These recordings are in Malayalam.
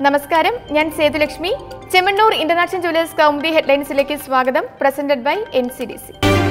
നമസ്കാരം ഞാൻ സേതുലക്ഷ്മി ചെമ്മണ്ണൂർ ഇന്റർനാഷണൽ ജുവലേഴ്സ് കൗമുദി ഹെഡ്ലൈൻസിലേക്ക് സ്വാഗതം presented by N C D C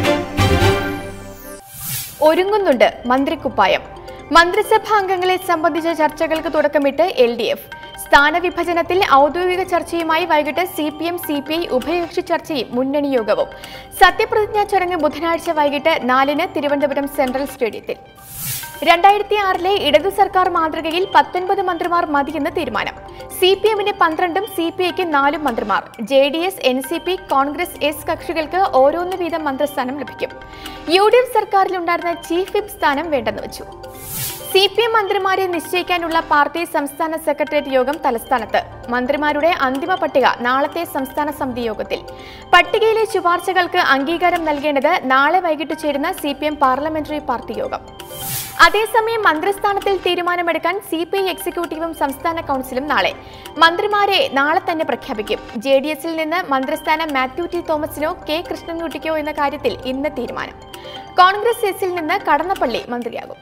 ഒരുങ്ങുന്നുണ്ട് മന്ത്രിക്കുപ്പായം മന്ത്രിസഭാ അംഗങ്ങളെ സംബന്ധിച്ച ചർച്ചകൾക്ക് തുടക്കമിട്ട് എൽ ഡി എഫ് സ്ഥാനവിഭജനത്തിൽ ഔദ്യോഗിക ചർച്ചയുമായി വൈകിട്ട് C P M C P I ഉഭയകക്ഷി ചർച്ചയും മുന്നണി യോഗവും സത്യപ്രതിജ്ഞാ ചടങ്ങ് ബുധനാഴ്ച വൈകിട്ട് നാലിന് തിരുവനന്തപുരം സെൻട്രൽ സ്റ്റേഡിയത്തിൽ രണ്ടായിരത്തി ആറിലെ ഇടതു സർക്കാർ മാതൃകയിൽ പത്തൊൻപത് മന്ത്രിമാർ മതിയെന്ന് തീരുമാനം സി പി എമ്മിന് പന്ത്രണ്ടും സി പി ഐക്ക് നാലും മന്ത്രിമാർ J D S N C P Congress S കക്ഷികൾക്ക് ഓരോന്ന് വീതം മന്ത്രിസ്ഥാനം ലഭിക്കും യു ഡി എഫ് സർക്കാരിലുണ്ടായിരുന്ന ചീഫ് വിപ്പ് സ്ഥാനം വേണ്ടെന്ന് വെച്ചു സി പി എം മന്ത്രിമാരെ നിശ്ചയിക്കാനുള്ള പാർട്ടി സംസ്ഥാന സെക്രട്ടേറിയറ്റ് യോഗം തലസ്ഥാനത്ത് മന്ത്രിമാരുടെ അന്തിമ പട്ടിക നാളത്തെ സംസ്ഥാന സമിതി യോഗത്തിൽ പട്ടികയിലെ ശുപാർശകൾക്ക് അംഗീകാരം നൽകേണ്ടത് നാളെ വൈകിട്ട് ചേരുന്ന C P M parliamentary party യോഗം അതേസമയം മന്ത്രിസ്ഥാനത്തിൽ തീരുമാനമെടുക്കാൻ സി പി ഐ എക്സിക്യൂട്ടീവും സംസ്ഥാന കൗൺസിലും നാളെ മന്ത്രിമാരെ നാളെ തന്നെ പ്രഖ്യാപിക്കും ജെ ഡി എസിൽ നിന്ന് മന്ത്രിസ്ഥാനം മാത്യു ടി തോമസിനോ കെ കൃഷ്ണൻകുട്ടിക്കോ എന്ന കാര്യത്തിൽ ഇന്ന് തീരുമാനം കോൺഗ്രസ് എസിൽ നിന്ന് കടന്നപ്പള്ളി മന്ത്രിയാകും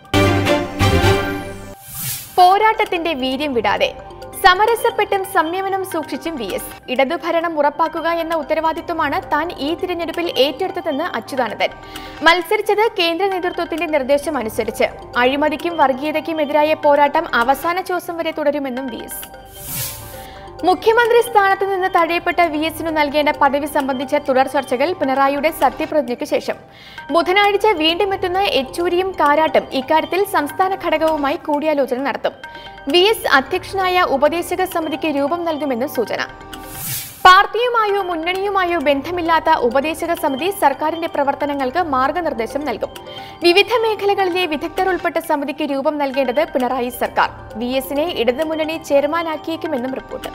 പോരാട്ടത്തിന്റെ വീര്യം വിടാതെ സമരസപ്പെട്ടും സംയമനം സൂക്ഷിച്ചും വി എസ് ഇടതുഭരണം ഉറപ്പാക്കുക എന്ന ഉത്തരവാദിത്വമാണ് താൻ ഈ തിരഞ്ഞെടുപ്പിൽ ഏറ്റെടുത്തതെന്ന് അച്യുതാനന്ദൻ മത്സരിച്ചത് കേന്ദ്ര നേതൃത്വത്തിന്റെ നിർദ്ദേശം അനുസരിച്ച് അഴിമതിക്കും വർഗീയതയ്ക്കും എതിരായ പോരാട്ടം അവസാന ചോസം വരെ തുടരുമെന്നും വി എസ് മുഖ്യമന്ത്രി സ്ഥാനത്ത് നിന്ന് തഴയപ്പെട്ട വി എസിനു നൽകേണ്ട പദവി സംബന്ധിച്ച തുടർ ചർച്ചകൾ പിണറായിയുടെ സത്യപ്രതിജ്ഞയ്ക്ക് ശേഷം ബുധനാഴ്ച വീണ്ടും എത്തുന്ന യെച്ചൂരിയും കാരാട്ടും ഇക്കാര്യത്തിൽ സംസ്ഥാന ഘടകവുമായി കൂടിയാലോചന നടത്തും വി എസ് അധ്യക്ഷനായ ഉപദേശക സമിതിക്ക് രൂപം നൽകുമെന്ന് സൂചന പാർട്ടിയുമായോ മുന്നണിയുമായോ ബന്ധമില്ലാത്ത ഉപദേശക സമിതി സർക്കാരിന്റെ പ്രവർത്തനങ്ങൾക്ക് മാർഗനിർദ്ദേശം നൽകും വിവിധ മേഖലകളിലെ വിദഗ്ധർ ഉൾപ്പെട്ട സമിതിക്ക് രൂപം നൽകേണ്ടത് പിണറായി സർക്കാർ വി എസിനെ ഇടതുമുന്നണി ചെയർമാനാക്കിയേക്കുമെന്നും റിപ്പോർട്ട്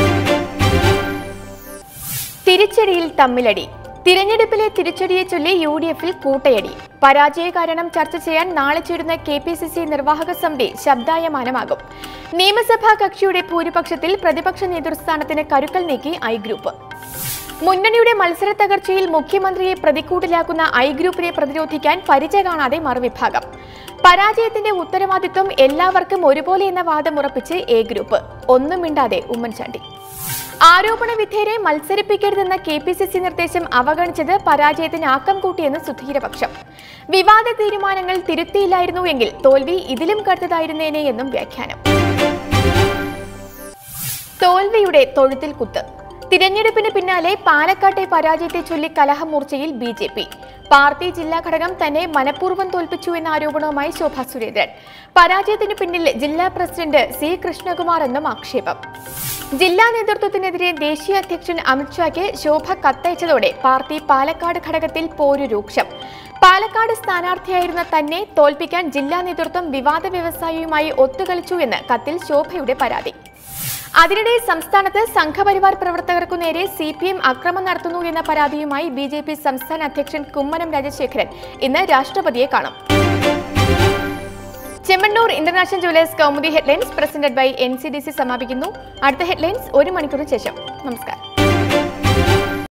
തിരിച്ചടിയിൽ തമ്മിലടി തിരഞ്ഞെടുപ്പിലെ തിരിച്ചടിയെ ചൊല്ലി യു ഡി എഫിൽ കൂട്ടയടി പരാജയ കാരണം ചർച്ച ചെയ്യാൻ നാളെ ചേരുന്ന കെ പി സി സി നിർവാഹക സമിതി ശബ്ദായമാനമാകും നിയമസഭാ കക്ഷിയുടെ ഭൂരിപക്ഷത്തിൽ പ്രതിപക്ഷ നേതൃസ്ഥാനത്തിന് കരുക്കൾ നീക്കി ഐ ഗ്രൂപ്പ് മുന്നണിയുടെ മത്സര തകർച്ചയിൽ മുഖ്യമന്ത്രിയെ പ്രതിക്കൂട്ടിലാക്കുന്ന ഐ ഗ്രൂപ്പിനെ പ്രതിരോധിക്കാൻ പരിച കാണാതെ മറുവിഭാഗം പരാജയത്തിന്റെ ഉത്തരവാദിത്വം എല്ലാവർക്കും ഒരുപോലെ എന്ന വാദം ഉറപ്പിച്ച് എ ഗ്രൂപ്പ് ഒന്നും മിണ്ടാതെ ഉമ്മൻചാണ്ടി ആരോപണ വിധേയരെ മത്സരിപ്പിക്കരുതെന്ന കെ പി സി സി നിർദ്ദേശം അവഗണിച്ചത് പരാജയത്തിന് ആക്കം കൂട്ടിയെന്ന് സുധീരപക്ഷം വിവാദ തീരുമാനങ്ങൾ തിരുത്തിയില്ലായിരുന്നു എങ്കിൽ തോൽവി ഇതിലും കടുത്തതായിരുന്നേനെ എന്നും വ്യാഖ്യാനം തോൽവിയുടെ തൊഴുത്തിൽ കുത്ത് തിരഞ്ഞെടുപ്പിന് പിന്നാലെ പാലക്കാട്ടെ പരാജയത്തെ ചൊല്ലി കലഹമൂർച്ചയിൽ ബി ജെ പി പാർട്ടി ജില്ലാ ഘടകം തന്നെ മനഃപൂർവ്വം തോൽപ്പിച്ചു എന്ന ആരോപണവുമായി ശോഭാ സുരേന്ദ്രൻ പരാജയത്തിന് പിന്നിൽ ജില്ലാ പ്രസിഡന്റ് സി കൃഷ്ണകുമാർ എന്നും ആക്ഷേപം ജില്ലാ നേതൃത്വത്തിനെതിരെ ദേശീയ അധ്യക്ഷൻ അമിത്ഷായ്ക്ക് ശോഭ കത്തയച്ചതോടെ പാർട്ടി പാലക്കാട് ഘടകത്തിൽ പോരു രൂക്ഷം പാലക്കാട് സ്ഥാനാർത്ഥിയായിരുന്ന തന്നെ തോൽപ്പിക്കാൻ ജില്ലാ നേതൃത്വം വിവാദ വ്യവസായിയുമായി ഒത്തുകളിച്ചു എന്ന് കത്തിൽ ശോഭയുടെ പരാതി അതിനിടെ സംസ്ഥാനത്ത് സംഘപരിവാർ പ്രവർത്തകർക്കു നേരെ സി പി എം അക്രമം നടത്തുന്നു എന്ന പരാതിയുമായി ബി ജെ പി സംസ്ഥാന അധ്യക്ഷൻ കുമ്മനം രാജശേഖരൻ ഇന്ന് രാഷ്ട്രപതിയെ കാണും Chemmanur international jewellers Kaumudi headlines presented by N C D C സമാപിക്കുന്നു അടുത്ത ഹെഡ്ലൈൻസ് ഒരു മണിക്കൂറിന് ശേഷം നമസ്കാരം